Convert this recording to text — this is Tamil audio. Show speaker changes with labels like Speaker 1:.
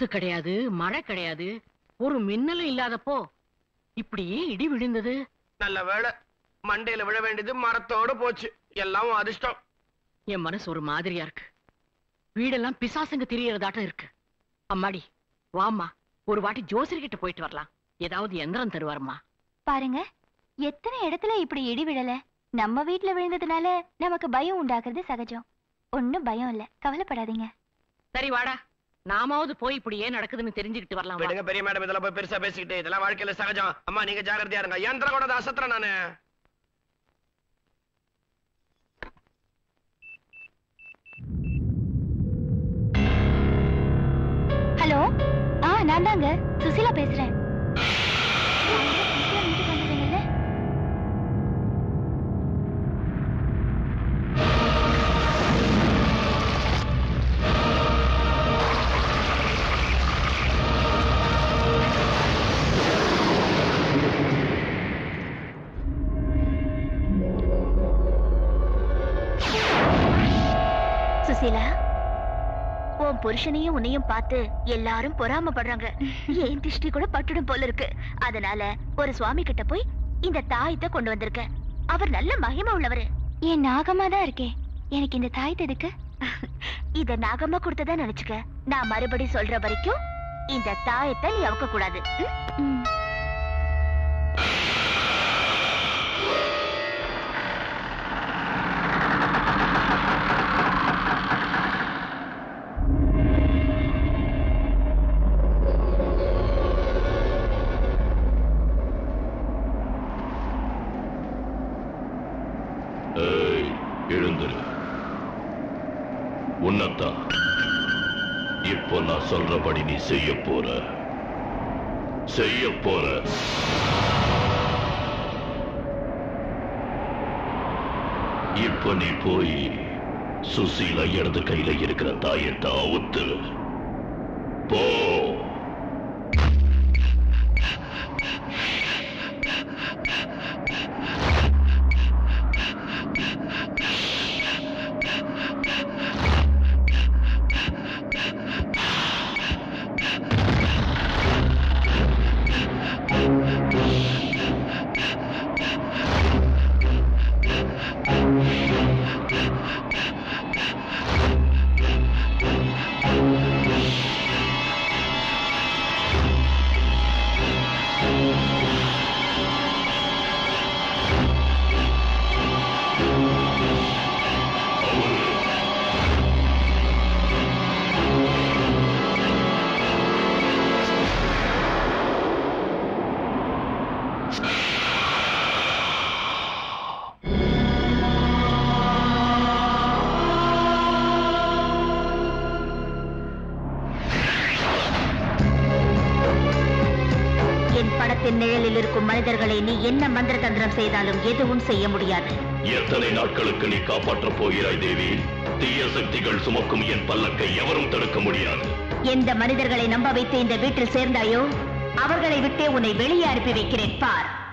Speaker 1: காத்து கிடையாது மழை கிடையாது ஒரு மின்னலும் இல்லாதப்போ இப்படியே இடி விழுந்தது
Speaker 2: நல்ல வேளை மண்டையில விழ வேண்டியது மரத்தோட போச்சு எல்லாம் உன் அதிர்ஷ்டம்
Speaker 1: என் மனசு ஒரு மாதிரியா இருக்கு வீடெல்லாம் பிசாசுங்க தெரியறதாட்டம் இருக்கு அம்மாடி வாம்மா ஒரு வாட்டி ஜோசியர்கிட்ட போயிட்டு வரலாம் ஏதாவது எந்திரம் தருவாருமா
Speaker 3: பாருங்க எத்தனை இடத்துல இப்படி இடி விழல நம்ம வீட்ல விழுந்ததுனால நமக்கு பயம் உண்டாக்குறது சகஜம் ஒண்ணும் பயம் இல்ல கவலைப்படாதீங்க
Speaker 1: சரி வாடா நாமாவது போய் இப்படி ஏன் நடக்குதுன்னு தெரிஞ்சுக்கிட்டு வரலாம் வா.
Speaker 2: விடுங்க பெரிய மேடம் இதெல்லாம் போய் பெருசா பேசிக்கிட்டு இதெல்லாம் வாழ்க்கையில சகஜம் அம்மா நீங்க ஜாகிரதையா இருங்க யந்திரம் கூட அசத்துறேன் நானு
Speaker 3: ஹலோ ஆ நான் தாங்க சுசிலா பேசுறேன் சுசிலா வீட்டுக்கு வந்துட்டீங்கல்ல? சுசீலா உன் புருஷனையும் உன்னையும் பார்த்து எல்லாரும் பொறாமப்படுறாங்க என் திருஷ்டி கூட பட்டுடும் போல இருக்கு அதனால ஒரு சுவாமி கிட்ட போய் இந்த தாயத்தை கொண்டு வந்திருக்க அவர் நல்ல மகிமை உள்ளவரு என் நாகமா தான் இருக்கேன் எனக்கு இந்த தாயத்தை எதுக்கு இத நாகமா கொடுத்ததா நினைச்சுக்க நான் மறுபடி சொல்ற வரைக்கும் இந்த தாயத்தை நீ அவுக்க கூடாது ம்?
Speaker 4: ஏய் எழுந்துரு உன்னத்தான் இப்போ நான் சொல்றபடி நீ செய்ய போற செய்ய போற இப்போ நீ போய் சுசீலா இடது கையில இருக்கிற தாயத்தை அவுத்து போ
Speaker 3: என் படத்தின் நிழலில் இருக்கும் மனிதர்களை நீ என்ன மந்திர தந்திரம் செய்தாலும் எதுவும் செய்ய முடியாது
Speaker 4: எத்தனை நாட்களுக்கு நீ காப்பாற்றப் போகிறாய் தேவி தீய சக்திகள் சுமக்கும் என் பல்லக்கை எவரும் தடுக்க முடியாது
Speaker 3: எந்த மனிதர்களை நம்ப வைத்து இந்த வீட்டில் சேர்ந்தாயோ அவர்களை விட்டே உன்னை வெளியே அனுப்பி வைக்கிறேன் பார்